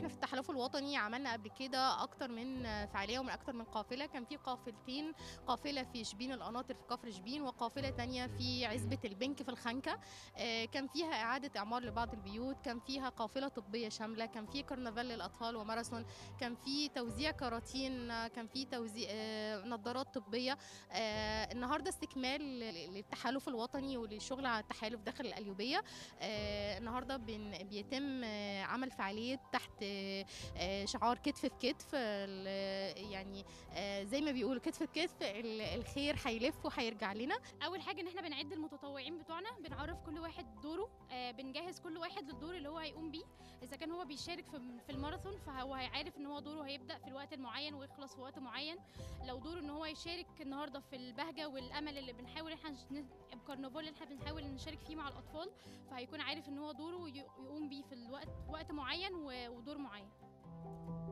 احنا في التحالف الوطني عملنا قبل كده اكتر من فعاليه ومن اكتر من قافله كان في قافلتين قافله في شبين القناطر في كفر شبين وقافله تانية في عزبه البنك في الخنكه آه، كان فيها اعاده اعمار لبعض البيوت كان فيها قافله طبيه شامله كان في كرنفال للاطفال وماراثون كان في توزيع كراتين آه، كان في توزيع آه، نظارات طبيه آه، النهارده استكمال للتحالف الوطني وللشغل على التحالف داخل القليوبيه آه، النهارده بن- بيتم آه، عمل فعاليه تحت آه، آه، شعار كتف في كتف ال- يعني آه، زي ما بيقولوا كتف في كتف ال- الخير هيلف وهيرجع لنا اول حاجه ان احنا بنعد المتطوعين بتوعنا بنعرف كل واحد دوره آه بنجهز كل واحد للدور اللي هو هيقوم بيه اذا كان هو بيشارك في في الماراثون فهو هيعرف ان هو دوره هيبدا في الوقت المعين ويخلص في وقت معين لو دوره ان هو يشارك النهارده في البهجه والامل اللي بنحاول احنا نش- الكرنفال اللي احنا بنحاول نشارك فيه مع الاطفال فهيكون عارف ان هو دوره ي- يقوم بيه في الوقت وقت معين و- ودور معين